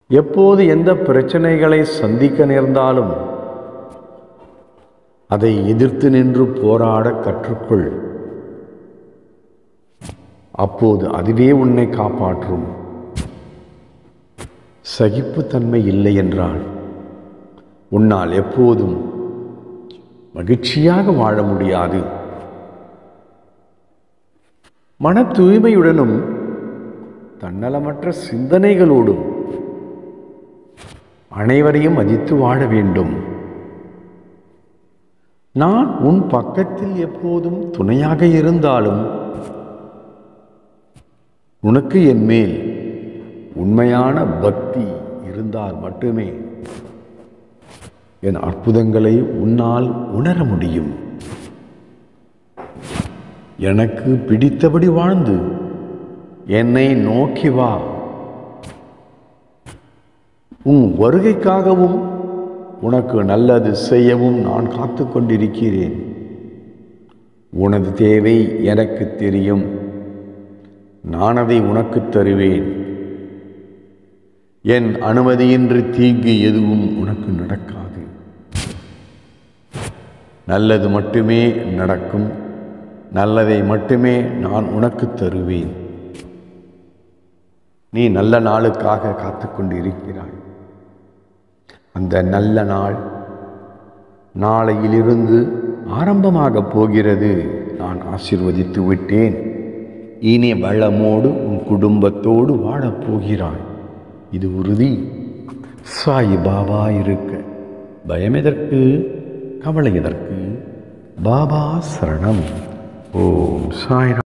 எப்போது எந்த பிரச்சனைகளை சந்திக்க நேர்ந்தாலும் அதை எதிர்த்து நின்று போராட கற்றுக்கொள் அப்போது அதுவே உன்னை காப்பாற்றும் சகிப்புத்தன்மை இல்லை என்றால் உன்னால் எப்போதும் மகிழ்ச்சியாக வாழ முடியாது மன தூய்மையுடனும் தன்னலமற்ற சிந்தனைகளோடும் அனைவரையும் மதித்து வாழ வேண்டும் நான் உன் பக்கத்தில் எப்போதும் துணையாக இருந்தாலும் உனக்கு என் மேல் உண்மையான பக்தி இருந்தால் மட்டுமே என் அற்புதங்களை உன்னால் உணர முடியும் எனக்கு பிடித்தபடி வாழ்ந்து என்னை நோக்கி வா உன் வருகைக்காகவும் உனக்கு நல்லது செய்யவும் நான் காத்து கொண்டிருக்கிறேன் உனது தேவை எனக்கு தெரியும் நான் அதை உனக்கு தருவேன் என் அனுமதியின்றி தீங்கு எதுவும் உனக்கு நடக்காது நல்லது மட்டுமே நடக்கும் நல்லதை மட்டுமே நான் உனக்கு தருவேன் நீ நல்ல நாளுக்காக காத்து கொண்டு இருக்கிறாய் அந்த நல்ல நாள் நாளையிலிருந்து ஆரம்பமாக போகிறது நான் ஆசிர்வதித்து விட்டேன் இனி வளமோடு உன் குடும்பத்தோடு வாழப் போகிறாய் இது உறுதி சாய் பாபா இருக்க பயம் எதற்கு கவலை எதற்கு பாபா சரணம் ஓம் சாய்